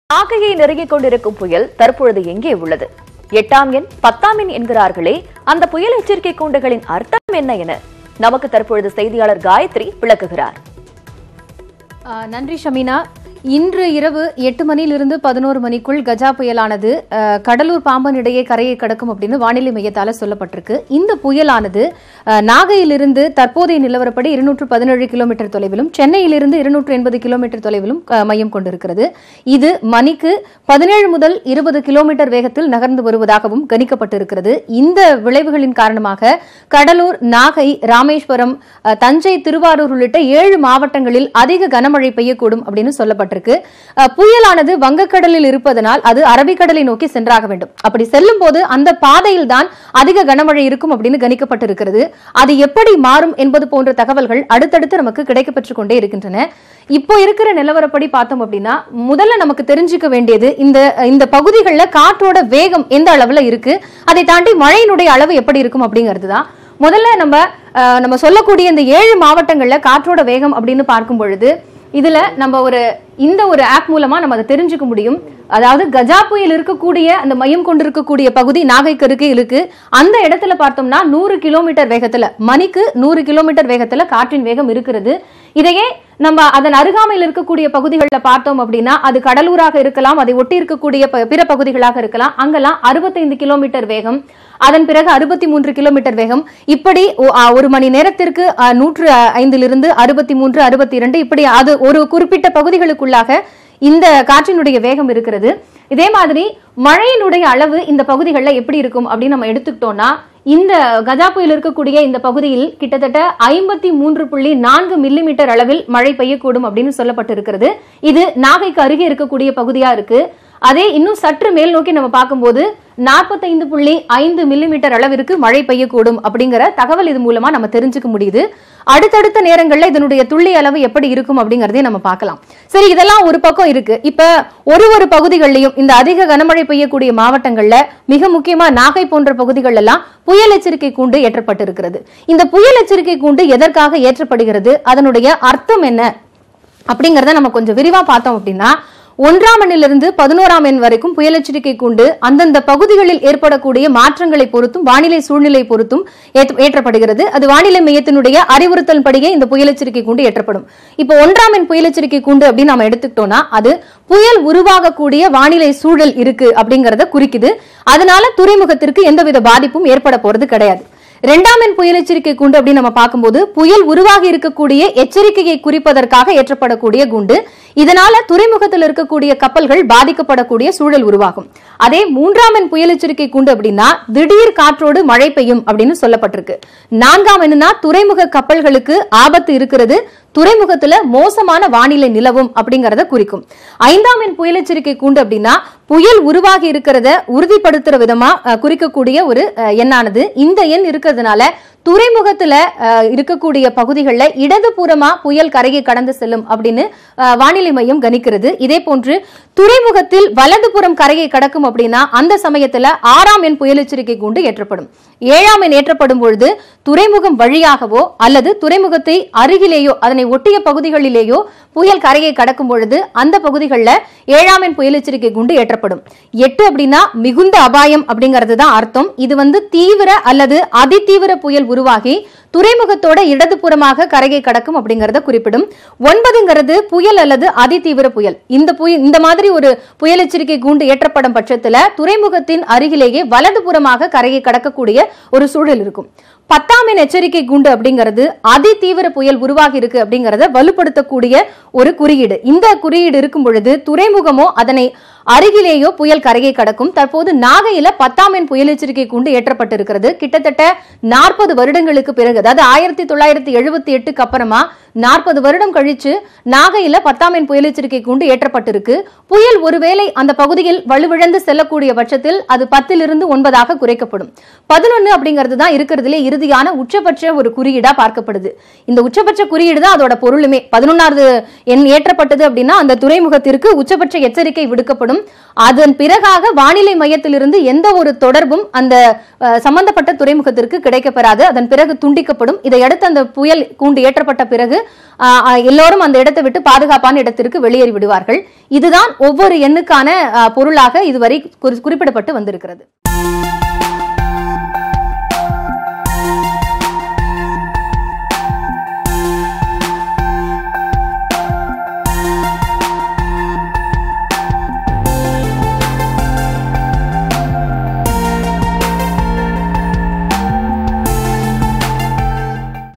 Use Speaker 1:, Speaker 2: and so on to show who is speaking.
Speaker 1: நாகையை நெருங்கிக் கொண்டிருக்கும் புயல் தற்பொழுது எங்கே உள்ளது எட்டாம் எண் பத்தாம் எண் என்கிறார்களே அந்த புயல் எச்சரிக்கை கூண்டுகளின் அர்த்தம் என்ன என நமக்கு தற்பொழுது செய்தியாளர் காயத்ரி விளக்குகிறார்
Speaker 2: ஆ, நன்றி ஷமீனா இன்று இரவு எட்டு மணியிலிருந்து பதினோரு மணிக்குள் கஜா புயலானது அ, கடலூர் பாம்பன் இடையே கரையை கடக்கும் அப்படின்னு வானிலை மையத்தால சொல்லப்பட்டிருக்கு இந்த புயலானது அ, நாகையிலிருந்து தற்போதைய நிலவரப்படி இருநூற்று பதினேழு கிலோமீட்டர் தொலைவிலும் சென்னையிலிருந்து இருநூற்று எண்பது கிலோமீட்டர் தொலைவிலும் அ, மையம் கொண்டிருக்கிறது இது மணிக்கு பதினேழு முதல் இருபது கிலோமீட்டர் வேகத்தில் நகர்ந்து வருவதாகவும் கணிக்கப்பட்டிருக்கிறது இந்த விளைவுகளின் காரணமாக கடலூர் நாகை ராமேஸ்வரம் அ, தஞ்சை திருவாரூர் உள்ளிட்ட ஏழு மாவட்டங்களில் அதிக கனமழை பெய்யக்கூடும் அப்படின்னு சொல்லப்பட்டிருக்கு அ, புயலானது வங்கக்கடலில் இருப்பதனால் அது அரபிக்கடலை நோக்கி சென்றாக வேண்டும் அப்படி செல்லும் போது அந்த பாதையில் தான் அதிக கனமழை இருக்கும் அப்படின்னு கணிக்கப்பட்டிருக்கிறது அது எப்படி மாறும் என்பது போன்ற தகவல்கள் அடுத்தடுத்து நமக்கு கிடைக்கப்பெற்றுக் கொண்டே இருக்கின்றன இப்போ இருக்கிற நிலவரப்படி பார்த்தோம் அப்படின்னா முதல்ல நமக்கு தெரிஞ்சுக்க வேண்டியது இந்த இந்த பகுதிகளில் காற்றோட வேகம் எந்த அளவுல இருக்கு அதை தாண்டி மழையினுடைய அளவு எப்படி இருக்கும் அப்படிங்கிறது தான் முதல்ல நம்ம அஹ், நம்ம சொல்லக்கூடிய இந்த ஏழு மாவட்டங்கள்ல காற்றோட வேகம் அப்படின்னு பார்க்கும் பொழுது இதுல நம்ம ஒரு இந்த ஒரு ஆப் மூலமா நம்ம அதை தெரிஞ்சுக்க முடியும் அதாவது கஜா புயல் இருக்கக்கூடிய அந்த மையம் கொண்டிருக்கக்கூடிய பகுதி நாகைக்கு அருகே இருக்கு அந்த இடத்துல பார்த்தோம்னா நூறு கிலோமீட்டர் வேகத்துல மணிக்கு நூறு கிலோமீட்டர் வேகத்துல காற்றின் வேகம் இருக்கிறது இதையே நம்ம அதன் அருகாமையில் இருக்கக்கூடிய பகுதிகளில் பார்த்தோம் அப்படின்னா அது கடலூராக இருக்கலாம் அதை ஒட்டி இருக்கக்கூடிய ப- பிற பகுதிகளாக இருக்கலாம் அங்கெல்லாம் அறுபத்தைந்து கிலோமீட்டர் வேகம் அதன் பிறகு அறுபத்தி மூன்று கிலோமீட்டர் வேகம் இப்படி ஒ- ஆ, ஒரு மணி நேரத்திற்கு ஆ, நூற்று ஐந்திலிருந்து அறுபத்தி மூன்று அறுபத்தி இரண்டு இப்படி அது ஒரு குறிப்பிட்ட பகுதிகளுக்குள்ளாக இந்த காற்றினுடைய வேகம் இருக்கிறது இதே மாதிரி மழையினுடைய அளவு இந்த பகுதிகளில் எப்படி இருக்கும் அப்படின்னு நம்ம எடுத்துக்கிட்டோம்னா இந்த கஜா புயல் இருக்கக்கூடிய இந்த பகுதியில் கிட்டத்தட்ட ஐம்பத்தி மூன்று புள்ளி நான்கு மில்லிமீட்டர் அளவில் மழை பெய்யக்கூடும் அப்படின்னு சொல்லப்பட்டிருக்கிறது இது நாகைக்கு அருகே இருக்கக்கூடிய பகுதியா இருக்கு அதே இன்னும் சற்று மேல் நோக்கி நம்ம பார்க்கும்போது நாற்பத்தைந்து புள்ளி ஐந்து மில்லிமீட்டர் அளவிற்கு மழை பெய்யக்கூடும் அப்படிங்கிற தகவல் இது மூலமா நம்ம தெரிஞ்சுக்க முடியுது அடுத்தடுத்த நேரங்கள்ல இதனுடைய துள்ளி அளவு எப்படி இருக்கும் அப்படிங்கறதையும் நம்ம பார்க்கலாம் சரி இதெல்லாம் ஒரு பக்கம் இருக்கு இப்ப ஒரு ஒரு பகுதிகளிலையும் இந்த அதிக கனமழை பெய்யக்கூடிய மாவட்டங்கள்ல மிக முக்கியமா நாகை போன்ற பகுதிகள் எல்லாம் புயல் எச்சரிக்கை கூண்டு ஏற்றப்பட்டிருக்கிறது இந்த புயல் எச்சரிக்கை கூண்டு எதற்காக ஏற்றப்படுகிறது அதனுடைய அர்த்தம் என்ன அப்படிங்கறத நம்ம கொஞ்சம் விரிவா பார்த்தோம் அப்படின்னா ஒன்றாம் எண்ணிலிருந்து பதினோராம் எண் வரைக்கும் புயல் எச்சரிக்கை கூண்டு அந்தந்த பகுதிகளில் ஏற்படக்கூடிய மாற்றங்களை பொறுத்தும் வானிலை சூழ்நிலை பொறுத்தும் ஏற்ற- ஏற்றப்படுகிறது அது வானிலை மையத்தினுடைய அறிவுறுத்தல் படியே இந்த புயல் எச்சரிக்கை கூண்டு ஏற்றப்படும் இப்போ ஒன்றாம் எண் புயல் எச்சரிக்கை கூண்டு அப்படின்னு நம்ம எடுத்துக்கிட்டோம்னா அது புயல் உருவாகக்கூடிய வானிலை சூழல் இருக்கு அப்படிங்கறத குறிக்குது அதனால துறைமுகத்திற்கு எந்தவித பாதிப்பும் ஏற்பட போறது கிடையாது இரண்டாம் எண் புயல் எச்சரிக்கை கூண்டு அப்படின்னு நம்ம பார்க்கும்போது புயல் உருவாகி இருக்கக்கூடிய எச்சரிக்கையை குறிப்பதற்காக ஏற்றப்படக்கூடிய குண்டு இதனால துறைமுகத்தில் இருக்கக்கூடிய கப்பல்கள் பாதிக்கப்படக்கூடிய சூழல் உருவாகும் அதே மூன்றாம் எண் புயல் எச்சரிக்கை கூண்டு அப்படின்னா திடீர் காற்றோடு மழை பெய்யும் அப்படின்னு சொல்லப்பட்டிருக்கு நான்காம் எண்ணுனா துறைமுக கப்பல்களுக்கு ஆபத்து இருக்கிறது துறைமுகத்துல மோசமான வானிலை நிலவும் அப்படிங்கறத குறிக்கும் ஐந்தாம் எண் புயல் எச்சரிக்கை கூண்டு அப்படின்னா புயல் உருவாகி இருக்கிறத உறுதிப்படுத்துற விதமா அஹ், குறிக்கக்கூடிய ஒரு அஹ், எண்ணானது இந்த எண் இருக்கிறதுனால துறைமுகத்துல அஹ், இருக்கக்கூடிய பகுதிகளில் இடதுபுறமா புயல் கரையை கடந்து செல்லும் அப்படின்னு அஹ், வானிலை மையம் கணிக்கிறது இதே போன்று துறைமுகத்தில் வலதுபுறம் கரையை கடக்கும் அப்படின்னா அந்த சமயத்துல ஆறாம் எண் புயல் எச்சரிக்கை கூண்டு ஏற்றப்படும் ஏழாம் எண் ஏற்றப்படும் பொழுது துறைமுகம் வழியாகவோ அல்லது துறைமுகத்தை அருகிலேயோ அதனை ஒட்டிய பகுதிகளிலேயோ புயல் கரையை கடக்கும் பொழுது அந்த பகுதிகளில் ஏழாம் எண் புயல் எச்சரிக்கை குண்டு ஏற்றப்படும் எட்டு அப்படின்னா மிகுந்த அபாயம் அப்படிங்கிறது தான் அர்த்தம் இது வந்து தீவிர அல்லது அதிதீவிர புயல் உருவாகி துறைமுகத்தோட இடதுபுறமாக கரையை கடக்கும் அப்படிங்கறத குறிப்பிடும் ஒன்பதுங்கிறது புயல் அல்லது அதிதீவிர புயல் இந்த புயல் இந்த மாதிரி ஒரு புயல் எச்சரிக்கை கூண்டு ஏற்றப்படும் பட்சத்துல துறைமுகத்தின் அருகிலேயே வலதுபுறமாக கரையை கடக்கக்கூடிய ஒரு சூழல் இருக்கும் பத்தாம் எண் எச்சரிக்கை கூண்டு அப்படிங்கிறது அதிதீவிர புயல் உருவாகி இருக்கு அப்படிங்கறத வலுப்படுத்தக்கூடிய ஒரு குறியீடு இந்த குறியீடு இருக்கும் பொழுது துறைமுகமோ அதனை அருகிலேயோ புயல் கரையை கடக்கும் தற்போது நாகையில பத்தாம் எண் புயல் எச்சரிக்கை கூண்டு ஏற்றப்பட்டிருக்கிறது கிட்டத்தட்ட நாற்பது வருடங்களுக்கு பிறகு அதாவது ஆயிரத்தி தொள்ளாயிரத்தி எழுபத்தி எட்டுக்கு அப்புறமா நாற்பது வருடம் கழிச்சு நாகையில பத்தாம் எண் புயல் எச்சரிக்கை கூண்டு ஏற்றப்பட்டிருக்கு புயல் ஒருவேளை அந்த பகுதியில் வலுவிழந்து செல்லக்கூடிய பட்சத்தில் அது பத்திலிருந்து ஒன்பதாக குறைக்கப்படும் பதினொன்னு அப்படிங்கிறது தான் இருக்கிறதுலே இறுதியான உச்சபட்ச ஒரு குறியீடா பார்க்கப்படுது இந்த உச்சபட்ச குறியீடு தான் அதோட பொருளுமே பதினொன்னாவது எண் ஏற்றப்பட்டது அப்படின்னா அந்த துறைமுகத்திற்கு உச்சபட்ச எச்சரிக்கை விடுக்கப்படும் அதன் பிறகாக வானிலை மையத்திலிருந்து எந்த ஒரு தொடர்பும் அந்த அஹ், சம்பந்தப்பட்ட துறைமுகத்திற்கு கிடைக்கப்பெறாது அதன் பிறகு துண்டிக்கப்படும் இதையடுத்து அந்த புயல் கூண்டு ஏற்றப்பட்ட பிறகு அஹ், அஹ், எல்லோரும் அந்த இடத்தை விட்டு பாதுகாப்பான இடத்திற்கு வெளியேறி விடுவார்கள் இதுதான் ஒவ்வொரு எண்ணுக்கான அஹ், பொருளாக இதுவரை குறி- குறிப்பிடப்பட்டு வந்திருக்கிறது